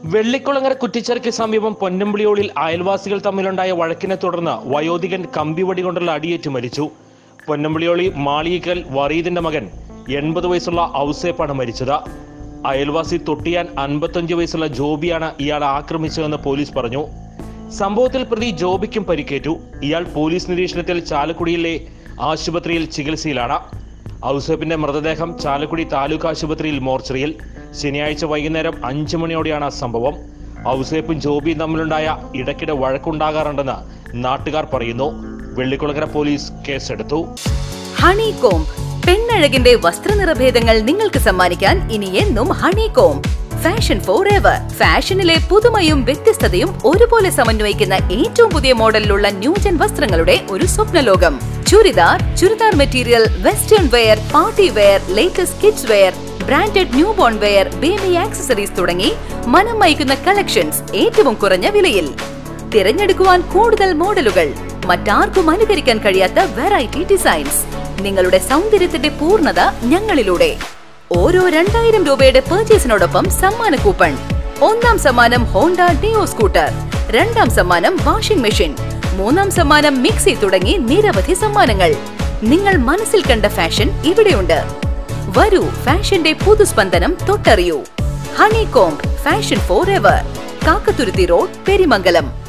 വെള്ളിക്കുളങ്ങര കുറ്റിച്ചേർക്ക് സമീപം പൊന്നമ്പിളിയോളിൽ അയൽവാസികൾ തമ്മിലുണ്ടായ വഴക്കിനെ തുടർന്ന് വയോധികൻ കമ്പിവടി കൊണ്ടുള്ള അടിയേറ്റ് മരിച്ചു പൊന്നമ്പിളിയോളി മാളിയിക്കൽ വറീദിന്റെ മകൻ എൺപത് വയസ്സുള്ള ഔസേപ്പാണ് മരിച്ചത് അയൽവാസി തൊട്ടിയാൻ അൻപത്തഞ്ച് വയസ്സുള്ള ജോബിയാണ് ഇയാളെ ആക്രമിച്ചതെന്ന് പോലീസ് പറഞ്ഞു സംഭവത്തിൽ പ്രതി ജോബിക്കും പരിക്കേറ്റു ഇയാൾ പോലീസ് നിരീക്ഷണത്തിൽ ചാലക്കുടിയിലെ ആശുപത്രിയിൽ ചികിത്സയിലാണ് ഔസേപ്പിന്റെ മൃതദേഹം ചാലക്കുടി താലൂക്ക് ആശുപത്രിയിൽ മോർച്ചറിയിൽ ശനിയാഴ്ച വൈകുന്നേരം അഞ്ചു മണിയോടെയാണ് സംഭവം ഔസേപ്പും ജോബിയും തമ്മിലുണ്ടായ ഇടയ്ക്കിടെ വഴക്കുണ്ടാകാറുണ്ടെന്ന് നാട്ടുകാർ പറയുന്നു വെള്ളിക്കുളങ്ങര പോലീസ് കേസെടുത്തു ഹണി കോംബ് പെണ്ണഴകിന്റെ വസ്ത്രനിറഭേദങ്ങൾ നിങ്ങൾക്ക് സമ്മാനിക്കാൻ ഇനി എന്നും Honey Comb fashion for ever ഫാഷനിലെ പുതുമയും വ്യത്യസ്തതയും ഒരുപോലെ സമന്വയിക്കുന്ന ഏറ്റവും പുതിയ മോഡലിലുള്ള ന്യൂജൻ വസ്ത്രങ്ങളുടെ ഒരു സ്വപ്നലോകം churidar churidar material western wear party wear latest kids wear branded new born wear baby accessories തുടങ്ങി മനം മയക്കുന്ന കളക്ഷൻസ് ഏറ്റവും കുറഞ്ഞ വിലയിൽ തിരഞ്ഞെടുക്കുവാൻ കൂടുതൽ മോഡലുകൾ മറ്റാർക്കും അനുകരിക്കാൻ കഴിയാത്ത വെറൈറ്റി ഡിസൈൻസ് നിങ്ങളുടെ സൗന്ദര്യത്തിന്റെ പൂർണ്ണത ഞങ്ങളിലൂടെ ഓരോ രണ്ടായിരം രൂപയുടെ പർച്ചേസിനോടൊപ്പം സമ്മാന കൂപ്പൺ ഒന്നാം സമ്മാനം ഹോണ്ട ഡിയോ സ്കൂട്ടർ രണ്ടാം സമ്മാനം വാഷിംഗ് മെഷീൻ മൂന്നാം സമ്മാനം മിക്സി തുടങ്ങി നിരവധി സമ്മാനങ്ങൾ നിങ്ങൾ മനസ്സിൽ കണ്ട ഫാഷൻ ഇവിടെയുണ്ട് വരൂ ഫാഷന്റെ പുതുസ്പന്ദനം തൊട്ടറിയൂ Honey Comb fashion for ever Kakkathuruthy road പെരിമംഗലം